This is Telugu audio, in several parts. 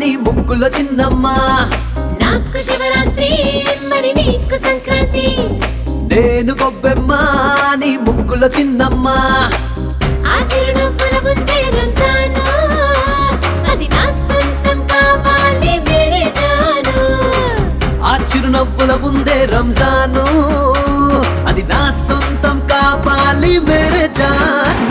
నీ ముగ్గుల చిన్నమ్మ నాకు శివరాత్రి మరి నీకు సంక్రాంతి నేను గొబ్బెమ్మ నీ ముగ్గుల చిన్నమ్మ ఆ చిరునవ్వుల ముందే రంజాను అది నా సొంతం కావాలి మేరే జాను ఆ చిరునవ్వుల ముందే రంజాను అది నా సొంతం కావాలి మేరే జాన్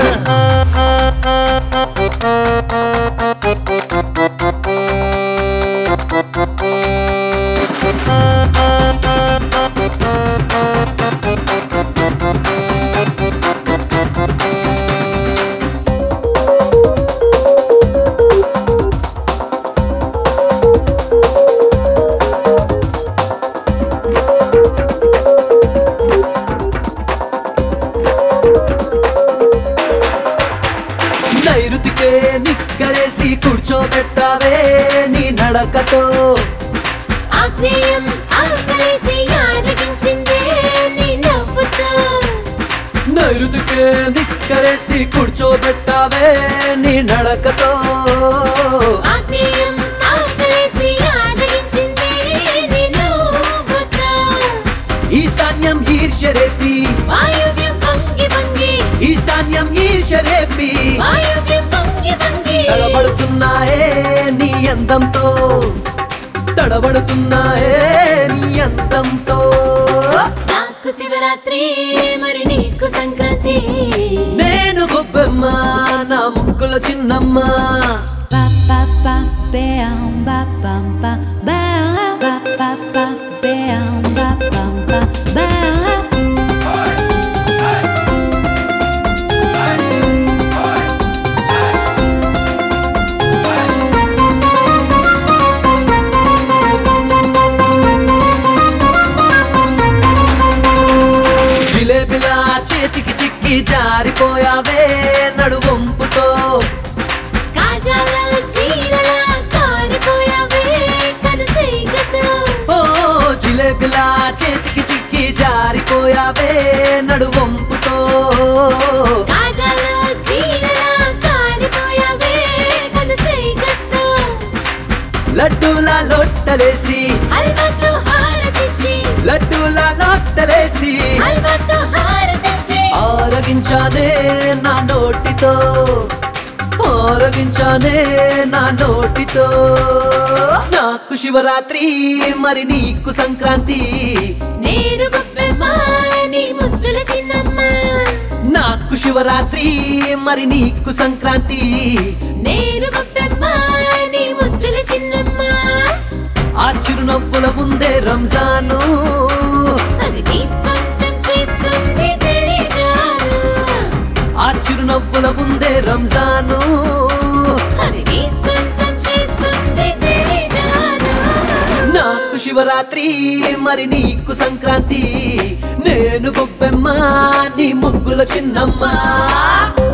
నైరుతికే నిక్కరేసి కూర్చోబెట్టావే నీ నడకతో ఆగ్నేయం ఆకలేసి ఆరగించిందే నీ నవ్వుతో నైరుతికే నిక్కరేసి కూర్చోబెట్టావే నీ నడకతో ఆగ్నేయం ఆకలేసి ఆరగించిందే నీ నవ్వుతో ఈశాన్యం ఈర్ష్యరేపి వాయువ్యం పొంగి పొంగి ఈశాన్యం ఈర్ష్యరేపి వాయువ్యం పొంగి పొంగి తడబడుతున్నాయే నీ అందంతో తడబడుతున్నాయే నీ అందంతో నాకు శివరాత్రి మరి నీకు సంక్రాంతి నేను గొబ్బెమ్మ నా ముగ్గుల చిన్నమ్మ ba ba ba bam ba bam ba bam ba ba ba bam ba bam ba bam జిలేబిలా చేతికి చిక్కి జారిపోయావే నడువంపుతో కాజాల చీరల కారిపోయావే కనసైగతో ఓ జిలేబిలా చేతికి చిక్కి జారిపోయావే నడువంపుతో కాజాల చీరల కారిపోయావే కనసైగతో లడ్డూలా లొట్టలేసి హల్వాతో హారతిచ్చి లడ్డూలా లొట్టలేసి హల్వాతో హారతిచ్చి ఆరగించానే నా నోటితో ఆరగించానే నా నోటితో నాకు శివరాత్రి మరి నీకు సంక్రాంతి నేను గొప్పెమ్మ నీ ముద్దుల చిన్నమ్మ నాకు శివరాత్రి మరి నీకు సంక్రాంతి నేను గొప్పెమ్మ నీ ముద్దుల చిన్నమ్మ ఆ చిరునవ్వుల ముందే రంజాను అది నీ సొంతం చేస్తుంది తెలియజాను ఆ చిరునవ్వుల ముందే రంజాను అది నీ సొంతం చేస్తుంది తెలియజాను నాకు శివరాత్రి మరి నీకు సంక్రాంతి నేను గొబ్బెమ్మ నీ ముగ్గుల చిన్నమ్మ